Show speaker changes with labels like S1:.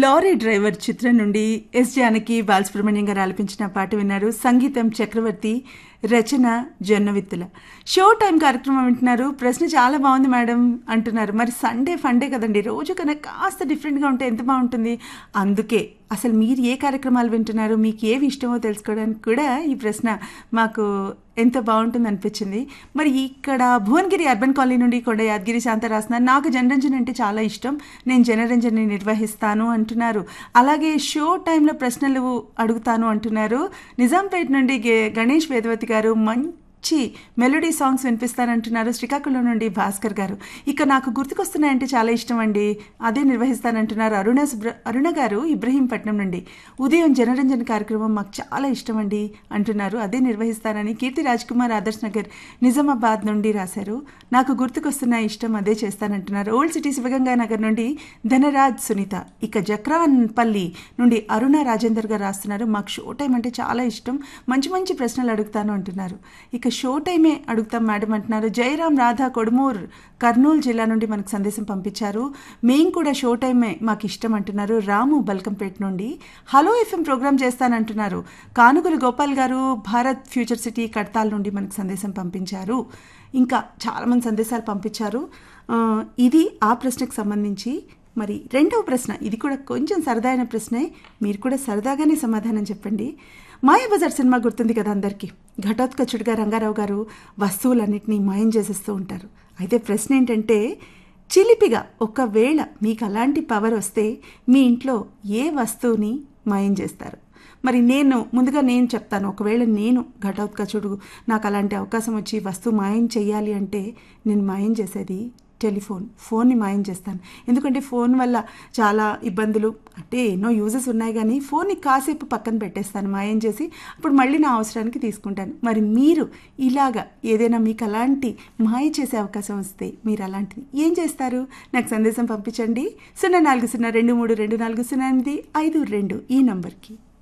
S1: lorry driver చిత్రం నుండి yes Janaki Balasubrahmanyam గారు ఆలపించిన పాట విన్నారు సంగీతం చక్రవర్తి రచన జొన్నవిత్తుల షో టైం కార్యక్రమం వింటున్నారు ప్రశ్న చాలా బాగుంది మేడం అంటున్నారు మరి సండే ఫండే కదండి రోజు కన్నా కాస్త డిఫరెంట్గా ఉంటే ఎంత బాగుంటుంది అందుకే అసలు మీరు ఏ కార్యక్రమాలు వింటున్నారు మీకు ఏవి ఇష్టమో తెలుసుకోవడానికి కూడా ఈ ప్రశ్న మాకు ఎంత బాగుంటుంది అనిపించింది మరి ఇక్కడ భువనగిరి అర్బన్ కాలనీ నుండి కొండ యాదగిరి శాంత రాస్తున్నారు నాకు జనరంజన్ అంటే చాలా ఇష్టం నేను జనరంజన్ని నిర్వహిస్తాను అంటున్నారు అలాగే షో టైంలో ప్రశ్నలు అడుగుతాను అంటున్నారు నిజాంపేట నుండి గే- గణేష్ వేదవతి గారు మంచి మెలోడీ సాంగ్స్ వినిపిస్తానంటున్నారు శ్రీకాకుళం నుండి భాస్కర్ గారు ఇక నాకు గుర్తుకొస్తున్నాయంటే చాలా ఇష్టం అండి అదే నిర్వహిస్తానంటున్నారు అరుణ సుబ్ర అరుణ గారు ఇబ్రహీంపట్నం నుండి ఉదయం జనరంజన్ కార్యక్రమం మాకు చాలా ఇష్టం అండి అంటున్నారు అదే నిర్వహిస్తానని కీర్తి రాజ్ కుమార్ ఆదర్శ్ నగర్ నిజామాబాద్ నుండి రాశారు నాకు గుర్తుకొస్తున్న ఇష్టం అదే చేస్తానంటున్నారు ఓల్డ్ సిటీ శివగంగా నగర్ నుండి ధనరాజ్ సునీత ఇక జక్రాన్పల్లి నుండి అరుణ రాజేందర్ గారు రాస్తున్నారు మాకు షో టైం అంటే చాలా ఇష్టం మంచి మంచి ప్రశ్నలు అడుగుతాను అంటున్నారు ఇక షో టైమే అడుగుతాం మేడం అంటున్నారు జయరాం రాధా కొడుమూర్ కర్నూలు జిల్లా నుండి మనకు సందేశం పంపించారు మేం కూడా షో టైమే మాకు ఇష్టం అంటున్నారు రాము బల్కంపేట నుండి హలో ఎఫ్ఎం ప్రోగ్రామ్ చేస్తానంటున్నారు కానుగులు గోపాల్ గారు భారత్ ఫ్యూచర్ సిటీ కడతాల్ నుండి మనకు సందేశం పంపించారు ఇంకా చాలామంది సందేశాలు పంపించారు ఆ, ఇది ఆ ప్రశ్నకు సంబంధించి మరి రెండవ ప్రశ్న ఇది కూడా కొంచెం సరదాయిన ప్రశ్నే మీరు కూడా సరదాగానే సమాధానం చెప్పండి మాయాబజార్ సినిమా గుర్తుంది కదా అందరికీ ఘటోత్కచుడిగా రంగారావు గారు వస్తువులన్నింటినీ మాయం చేసేస్తూ ఉంటారు అయితే ప్రశ్న ఏంటంటే చిలిపిగా ఒకవేళ మీకు అలాంటి పవర్ వస్తే మీ ఇంట్లో ఏ వస్తువుని మాయం చేస్తారు మరి నేను ముందుగా నేను చెప్తాను ఒకవేళ నేను ఘటోత్కచుడు నాకు అలాంటి అవకాశం వచ్చి వస్తువు మాయం చేయాలి అంటే నేను మాయం చేసేది టెలిఫోన్ ఫోన్ని మాయం చేస్తాను ఎందుకంటే ఫోన్ వల్ల చాలా ఇబ్బందులు అంటే ఎన్నో యూజెస్ ఉన్నాయి కానీ ఫోన్ని కాసేపు పక్కన పెట్టేస్తాను మాయం చేసి అప్పుడు మళ్ళీ నా అవసరానికి తీసుకుంటాను మరి మీరు ఇలాగా ఏదైనా మీకు అలాంటి మాయ చేసే అవకాశం వస్తే మీరు అలాంటిది ఏం చేస్తారు నాకు సందేశం పంపించండి సున్నా నాలుగు సున్నా రెండు మూడు రెండు నాలుగు సున్నా ఎనిమిది ఐదు రెండు ఈ నంబర్కి